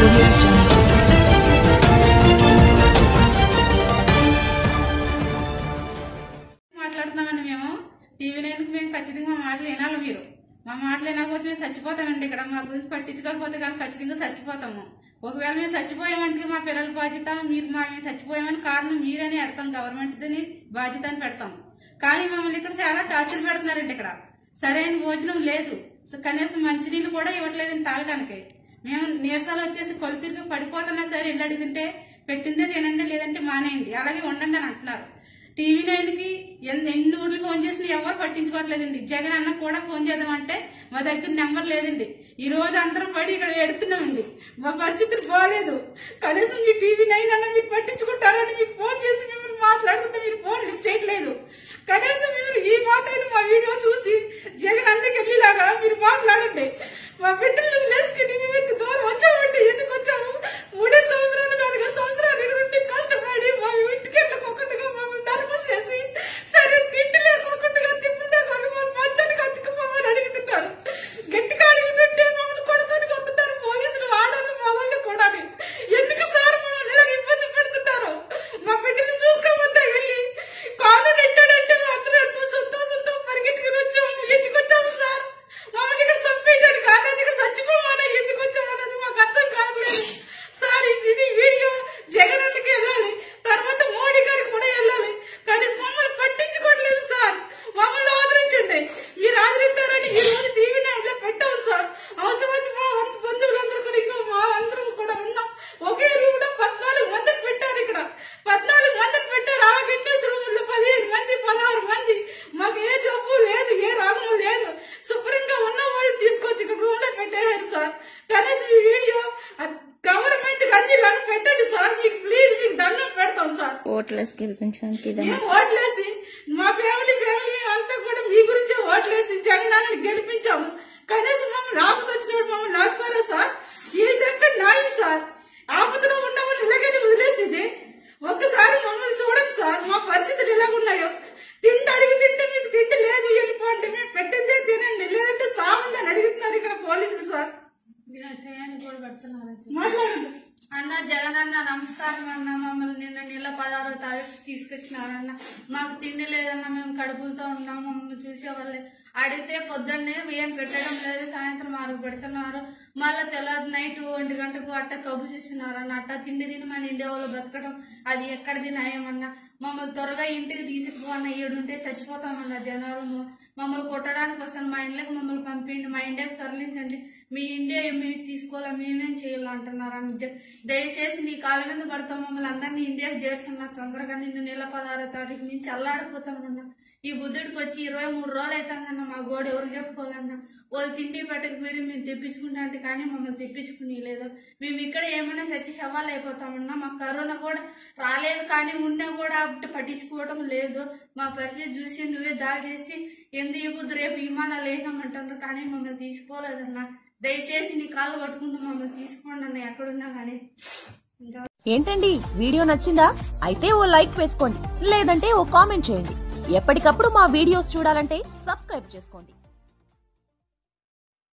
audio jungle. మాట్లాడుతున్నామండి మేము TV నైన్కి మేము ఖచ్చితంగా మా మాటలు వినాలి మీరు మా మాటలు వినకపోతే మేము చచ్చిపోతామండి ఇక్కడ మా గురించి పట్టించుకోకపోతే కానీ ఖచ్చితంగా చచ్చిపోతాము ఒకవేళ మేము చచ్చిపోయామంటే మా పిల్లల బాధ్యత మీరు మా మేము చచ్చిపోయామని కారణం మీరని పెడతాం గవర్నమెంట్దని బాధ్యత అని పెడతాం కానీ మమ్మల్ని ఇక్కడ చాలా టార్చర్ పెడుతున్నారండి ఇక్కడ సరైన భోజనం లేదు సో కనీసం మంచినీళ్ళు కూడా ఇవ్వట్లేదండి తాగడానికి మేము నీరసాలు వచ్చేసి కొలు తిరిగి పడిపోతున్నా సరే ఇల్లు అడుగుతుంటే పెట్టిందే తినండి లేదంటే మానేయండి అలాగే ఉండండి అని అంటున్నారు టీవీ నైన్ కి ఎన్ని ఎన్ని ఊర్లు ఫోన్ చేసినా ఎవరు పట్టించుకోవట్లేదండి జగన్ అన్న కూడా ఫోన్ చేద్దామంటే మా దగ్గర నెంబర్ లేదండి ఈ రోజు అందరం పడి ఇక్కడ ఎడుతున్నామండి మా పరిస్థితులు బాగాలేదు కనీసం మీ టీవీ నైన్ అన్న మీరు పట్టించుకుంటారని మీకు ఫోన్ చేసి మిమ్మల్ని మాట్లాడుతుంటే మీరు ఫోన్ లిఫ్ట్ చేయట్లేదు కనీసం మీరు ఈ మాట అయినా మా వీడియో చూసి జగన్ అన్నకి వెళ్ళేలాగా మీరు మాట్లాడండి మా బిడ్డలు లేసుకుని మేము ఇంత దూరం వచ్చామండి ఎందుకు వచ్చాము మూడే సంవత్సరాలు నాలుగు సంవత్సరాలు ఇక్కడ ఉండి కష్టపడి మా ఇంటికి వెళ్ళకోకుండా మమ్మల్ని నర్వస్ చేసి సరే తిండి లేకోకుండా తిప్పులు లేకుండా మా మంచానికి అతుకుపోమని అడుగుతున్నారు గట్టిగా అడుగుతుంటే మమ్మల్ని కొడుతుంది కొడుతున్నారు పోలీసులు ఆడవాళ్ళు మమ్మల్ని కూడా ఎందుకు సార్ మమ్మల్ని ఇలా ఇబ్బంది పెడుతున్నారు మా బిడ్డలు చూసుకోమంటే వెళ్ళి కాలు నెట్టాడంటే మేము అందరూ ఎంతో సంతోషంతో పరిగెట్టుకుని వచ్చాము ఎందుకు వచ్చాము సార్ మమ్మల్ని ఇక్కడ చంపేయడానికి కాలేదు ఇక్కడ చచ్చిపోమని ఎందుకు వచ్చాము అన్నది మాకు అర్థం కావట్లేదు సార్ ఇది ఇది వీడియో జగన్ అన్నకి వెళ్ళాలి తర్వాత మోడీ గారికి కూడా వెళ్ళాలి కానీ మమ్మల్ని పట్టించుకోవట్లేదు సార్ మమ్మల్ని ఆదరించండి మీరు ఆదరిస్తారని ఈ రోజు టీవీ నైన్లో పెట్టాము సార్ అవసరమైతే మా వంద బంధువులందరూ కూడా ఇంకా మా అందరం కూడా ఉన్నాం ఒకే రూమ్ లో పద్నాలుగు మందిని పెట్టారు ఇక్కడ పద్నాలుగు మందిని పెట్టారు ఆ విట్నెస్ రూముల్లో పదిహేను మంది పదహారు మంది మాకు ఏ జబ్బు లేదు ఏ రోగం లేదు శుభ్రంగా ఉన్న వాళ్ళు తీసుకొచ్చి ఇక్కడ రూమ్ లో పెట్టేశారు సార్ కనీసం ఈ వీడియో గవర్నమెంట్ అన్ని ఇలాగ పెట్టండి సార్ మీకు ప్లీజ్ మీకు దండం పెడతాం సార్ ఓట్లేసి గెలిపించడానికి ఇదే మేము ఓట్లేసి మా ఫ్యామిలీ ఫ్యామిలీ అంతా కూడా మీ గురించే ఓట్లేసి జగనాన్ని గెలిపించాము కనీసం మమ్మల్ని ఆపద వచ్చినప్పుడు మమ్మల్ని ఆపుతారా సార్ ఈ దగ్గర న్యాయం సార్ ఆపదలో ఉన్న వాళ్ళు ఇలాగని వదిలేసింది ఒక్కసారి మమ్మల్ని చూడండి సార్ మా పరిస్థితులు ఎలాగున్నాయో తిండి అడిగి తింటే మీకు తిండి లేదు వెళ్ళిపోండి మేము పెట్టిందే తినండి లేదంటే సాగుండి అని అడుగుతున్నారు ఇక్కడ పోలీసులు సార్ మాట్లాడండి అన్న జగన్ అన్న నమస్కారం అన్న మమ్మల్ని నిన్న నెల పదహారో తారీఖు తీసుకొచ్చినారన్న మాకు తిండి లేదన్న మేము కడుపులతో ఉన్నాం మమ్మల్ని చూసేవాళ్ళే అడిగితే పొద్దున్నే ఏం పెట్టడం లేదు సాయంత్రం ఆరు పెడుతున్నారు మళ్ళీ తెల్లారి నైట్ ఒంటి గంటకు అట్ట కబు చేస్తున్నారు అన్న అట్ట తిండి తిని మన ఇండియా వాళ్ళు బతకడం అది ఎక్కడిది న్యాయమన్నా మమ్మల్ని త్వరగా ఇంటికి తీసుకుపోన్న ఈడుంటే చచ్చిపోతామన్న జనాలు మ- మమ్మల్ని కొట్టడానికి వస్తాను మా ఇంట్లోకి మమ్మల్ని పంపించండి మా ఇండియాకి తరలించండి మీ ఇండియా మేము తీసుకోవాలా మేమేం చేయాలి అంటున్నారు జ- దయచేసి నీ కాళ్ళ మీద పడతాం మమ్మల్ని అందరినీ ఇండియాకి చేస్తున్నా తొందరగా నిన్న నెల పదహారో తారీఖు నుంచి అల్లాడిపోతామన్నా ఈ బుద్ధుడికి వచ్చి ఇరవై మూడు రోజులు అవుతామన్నా మా గోడ ఎవరు చెప్పుకోవాలన్నా వాళ్ళు తిండి పెట్టకపోయి మేము తెప్పించుకుంటా అంటే కానీ మమ్మల్ని తెప్పించుకుని లేదు మేము ఇక్కడ ఏమైనా చచ్చి సవాల్ అయిపోతామన్నా మాకు కరోనా కూడా రాలేదు కానీ ఉన్నా కూడా అప్పుడు పట్టించుకోవడం లేదు మా పరిస్థితి చూసి నువ్వే దాడి చేసి ఎందుకు ఈ బుద్ధి రేపు విమానాలు వేయమంటారు కానీ మమ్మల్ని తీసుకోలేదన్నా దయచేసి నీ కాళ్ళు పట్టుకుంటూ మమ్మల్ని తీసుకోండి అన్న ఎక్కడున్నా కానీ ఇంకా ఏంటండి వీడియో నచ్చిందా అయితే ఓ లైక్ వేసుకోండి లేదంటే ఓ కామెంట్ చేయండి ఎప్పటికప్పుడు మా వీడియోస్ చూడాలంటే సబ్స్క్రైబ్ చేసుకోండి